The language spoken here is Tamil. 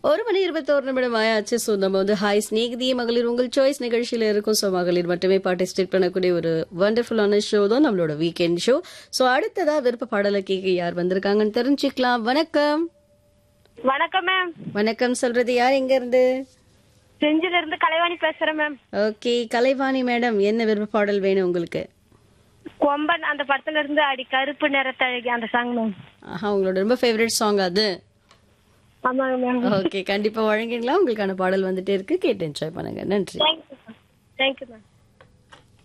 ஒரு மணி இருபத்தோரு நிமிடம் ஆயாச்சு ஸோ நம்ம வந்து ஹாய் ஸ்நேகிதி மகளிர் உங்கள் சாய்ஸ் நிகழ்ச்சியில இருக்கும் ஸோ மகளிர் மட்டுமே பார்ட்டிசிபேட் பண்ணக்கூடிய ஒரு வண்டர்ஃபுல்லான ஷோ தான் நம்மளோட வீக்கெண்ட் ஷோ ஸோ அடுத்ததா விருப்ப பாடலை கேட்க யார் வந்திருக்காங்கன்னு தெரிஞ்சுக்கலாம் வணக்கம் வணக்கம் மேம் வணக்கம் சொல்றது யார் எங்க இருந்து செஞ்சில இருந்து கலைவாணி பேசுறேன் மேம் ஓகே கலைவாணி மேடம் என்ன விருப்ப பாடல் வேணும் உங்களுக்கு கொம்பன் அந்த படத்துல இருந்து அடி கருப்பு நிறத்தழகி அந்த சாங் மேம் ஆஹா உங்களோட ரொம்ப ஃபேவரட் சாங் அது ஆமாங்க மேம் ஓகே கண்டிப்பா வழங்கிடலாம் உங்களுக்கான பாடல் வந்துட்டே இருக்கு கேட்டு என்ஜாய் பண்ணுங்க நன்றி தேங்க்யூ மேம் தேங்க்யூ மேம்